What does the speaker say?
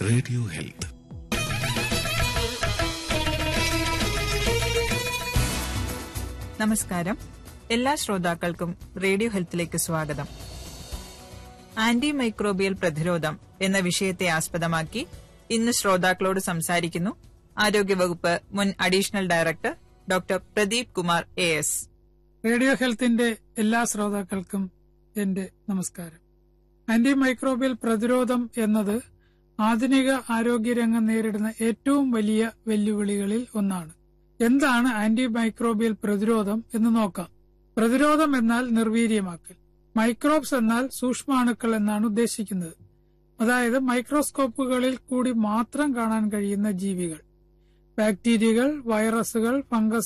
radio health നമസ്കാരം എല്ലാ ശ്രോതാക്കൾക്കും റേഡിയോ ഹെൽത്തിലേക്ക് സ്വാഗതം ആന്റി മൈക്രോബിയൽ പ്രതിരോധം എന്ന വിഷയത്തെ ആസ്പദമാക്കി ഇന്ന് ശ്രോതാക്കളോട് സംസാരിക്കുന്നു ആരോഗ്യവകുപ്പ് മുൻ additional director doctor Pradeep Kumar A S radio ഹെൽത്തിന്റെ എല്ലാ ശ്രോതാക്കൾക്കും എന്റെ നമസ്കാരം ആന്റി മൈക്രോബിയൽ പ്രതിരോധം എന്നത് ആധുനിക ആരോഗ്യരംഗം നേരിടുന്ന ഏറ്റവും വലിയ വെല്ലുവിളികളിൽ ഒന്നാണ് എന്താണ് ആന്റി മൈക്രോബിയൽ പ്രതിരോധം എന്ന് നോക്കാം പ്രതിരോധം എന്നാൽ നിർവീര്യമാക്കൽ മൈക്രോബ്സ് എന്നാൽ സൂക്ഷ്മാണുക്കൾ എന്നാണ് ഉദ്ദേശിക്കുന്നത് അതായത് മൈക്രോസ്കോപ്പുകളിൽ കൂടി മാത്രം കാണാൻ കഴിയുന്ന ജീവികൾ ബാക്ടീരിയകൾ വൈറസുകൾ ഫംഗസ്